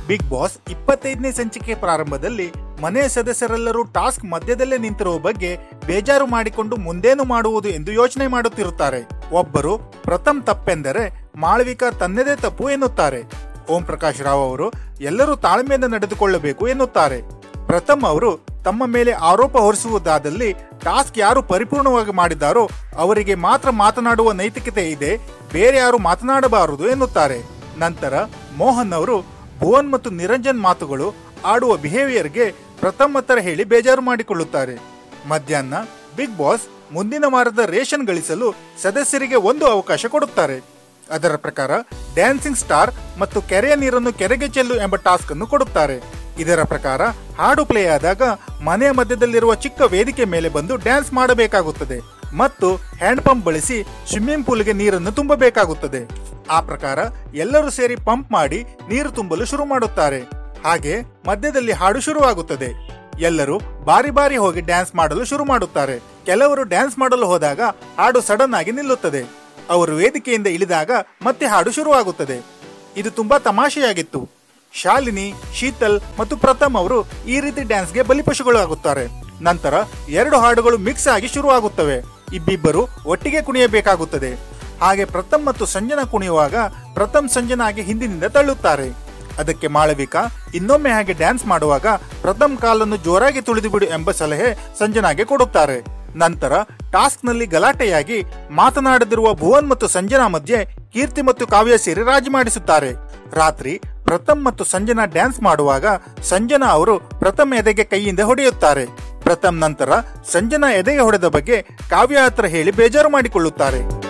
big boss ಇಪ್ಪತ್ತೈದನೇ ಸಂಚಿಕೆ ಪ್ರಾರಂಭದಲ್ಲಿ ಮನೆಯ ಸದಸ್ಯರೆಲ್ಲರೂ ಟಾಸ್ಕ್ ಮಧ್ಯದಲ್ಲೇ ನಿಂತಿರುವ ಬಗ್ಗೆ ಬೇಜಾರು ಮಾಡಿಕೊಂಡು ಮುಂದೇನು ಮಾಡುವುದು ಎಂದು ಯೋಚನೆ ಮಾಡುತ್ತಿರುತ್ತಾರೆ ಒಬ್ಬರು ಪ್ರಥಮ್ ತಪ್ಪೆಂದರೆ ಮಾಳವಿಕಾ ತನ್ನದೇ ತಪ್ಪು ಎನ್ನುತ್ತಾರೆ ಓಂ ಪ್ರಕಾಶ್ ರಾವ್ ಅವರು ಎಲ್ಲರೂ ತಾಳ್ಮೆಯಿಂದ ನಡೆದುಕೊಳ್ಳಬೇಕು ಎನ್ನುತ್ತಾರೆ ಪ್ರಥಮ್ ಅವರು ತಮ್ಮ ಮೇಲೆ ಆರೋಪ ಹೊರಿಸುವುದಾದಲ್ಲಿ ಟಾಸ್ಕ್ ಯಾರು ಪರಿಪೂರ್ಣವಾಗಿ ಮಾಡಿದ್ದಾರೋ ಅವರಿಗೆ ಮಾತ್ರ ಮಾತನಾಡುವ ನೈತಿಕತೆ ಇದೆ ಬೇರೆ ಯಾರು ಮಾತನಾಡಬಾರದು ಎನ್ನುತ್ತಾರೆ ನಂತರ ಮೋಹನ್ ಅವರು ಭುವನ್ ಮತ್ತು ನಿರಂಜನ್ ಮಾತುಗಳು ಆಡುವ ಬಿಹೇವಿಯರ್ಗೆ ಪ್ರಥಮ್ ಹತ್ತರ ಹೇಳಿ ಬೇಜಾರು ಮಾಡಿಕೊಳ್ಳುತ್ತಾರೆ ಮಧ್ಯಾಹ್ನ ಬಿಗ್ ಬಾಸ್ ಮುಂದಿನ ವಾರದ ರೇಷನ್ ಗಳಿಸಲು ಸದಸ್ಯರಿಗೆ ಒಂದು ಅವಕಾಶ ಕೊಡುತ್ತಾರೆ ಅದರ ಪ್ರಕಾರ ಡ್ಯಾನ್ಸಿಂಗ್ ಸ್ಟಾರ್ ಮತ್ತು ಕೆರೆಯ ನೀರನ್ನು ಕೆರೆಗೆ ಚೆಲ್ಲು ಎಂಬ ಟಾಸ್ಕ್ ಅನ್ನು ಕೊಡುತ್ತಾರೆ ಇದರ ಪ್ರಕಾರ ಹಾಡು ಪ್ಲೇ ಆದಾಗ ಮನೆಯ ಮಧ್ಯದಲ್ಲಿರುವ ಚಿಕ್ಕ ವೇದಿಕೆ ಮೇಲೆ ಬಂದು ಡ್ಯಾನ್ಸ್ ಮಾಡಬೇಕಾಗುತ್ತದೆ ಮತ್ತು ಹ್ಯಾಂಡ್ ಪಂಪ್ ಬಳಸಿ ಸ್ವಿಮ್ಮಿಂಗ್ ಪೂಲ್ಗೆ ನೀರನ್ನು ತುಂಬಬೇಕಾಗುತ್ತದೆ ಆ ಪ್ರಕಾರ ಎಲ್ಲರೂ ಸೇರಿ ಪಂಪ್ ಮಾಡಿ ನೀರು ತುಂಬಲು ಶುರು ಮಾಡುತ್ತಾರೆ ಹಾಗೆ ಮಧ್ಯದಲ್ಲಿ ಹಾಡು ಶುರುವಾಗುತ್ತದೆ ಎಲ್ಲರೂ ಬಾರಿ ಬಾರಿ ಹೋಗಿ ಡ್ಯಾನ್ಸ್ ಮಾಡಲು ಶುರು ಮಾಡುತ್ತಾರೆ ಕೆಲವರು ಡ್ಯಾನ್ಸ್ ಮಾಡಲು ಹೋದಾಗ ಹಾಡು ಸಡನ್ ಆಗಿ ನಿಲ್ಲುತ್ತದೆ ಅವರು ವೇದಿಕೆಯಿಂದ ಇಳಿದಾಗ ಮತ್ತೆ ಹಾಡು ಶುರುವಾಗುತ್ತದೆ ಇದು ತುಂಬಾ ತಮಾಷೆಯಾಗಿತ್ತು ಶಾಲಿನಿ ಶೀತಲ್ ಮತ್ತು ಪ್ರಥಮ್ ಅವರು ಈ ರೀತಿ ಡ್ಯಾನ್ಸ್ಗೆ ಬಲಿಪಶುಗಳಾಗುತ್ತಾರೆ ನಂತರ ಎರಡು ಹಾಡುಗಳು ಮಿಕ್ಸ್ ಆಗಿ ಶುರುವಾಗುತ್ತವೆ ಇಬ್ಬಿಬ್ಬರು ಒಟ್ಟಿಗೆ ಕುಣಿಯಬೇಕಾಗುತ್ತದೆ ಹಾಗೆ ಪ್ರಥಮ್ ಮತ್ತು ಸಂಜನಾ ಕುಣಿಯುವಾಗ ಪ್ರಥಮ್ ಸಂಜನಾಗೆ ಹಿಂದಿನಿಂದ ತಳ್ಳುತ್ತಾರೆ ಅದಕ್ಕೆ ಮಾಳವಿಕಾ ಇನ್ನೊಮ್ಮೆ ಹಾಗೆ ಡ್ಯಾನ್ಸ್ ಮಾಡುವಾಗ ಪ್ರಥಮ್ ಕಾಲನ್ನು ಜೋರಾಗಿ ತುಳಿದು ಬಿಡು ಎಂಬ ಸಲಹೆ ಸಂಜನಾಗೆ ಕೊಡುತ್ತಾರೆ ನಂತರ ಟಾಸ್ಕ್ ನಲ್ಲಿ ಗಲಾಟೆಯಾಗಿ ಮಾತನಾಡದಿರುವ ಭುವನ್ ಮತ್ತು ಸಂಜನಾ ಮಧ್ಯೆ ಕೀರ್ತಿ ಮತ್ತು ಕಾವ್ಯ ಸೇರಿ ರಾಜಿ ಮಾಡಿಸುತ್ತಾರೆ ರಾತ್ರಿ ಪ್ರಥಮ್ ಮತ್ತು ಸಂಜನಾ ಡ್ಯಾನ್ಸ್ ಮಾಡುವಾಗ ಸಂಜನಾ ಅವರು ಪ್ರಥಮ್ ಎದೆಗೆ ಕೈಯಿಂದ ಹೊಡೆಯುತ್ತಾರೆ ಪ್ರಥಮ್ ನಂತರ ಸಂಜನಾ ಎದೆಗೆ ಹೊಡೆದ ಬಗ್ಗೆ ಕಾವ್ಯ ಹತ್ರ ಹೇಳಿ ಬೇಜಾರು ಮಾಡಿಕೊಳ್ಳುತ್ತಾರೆ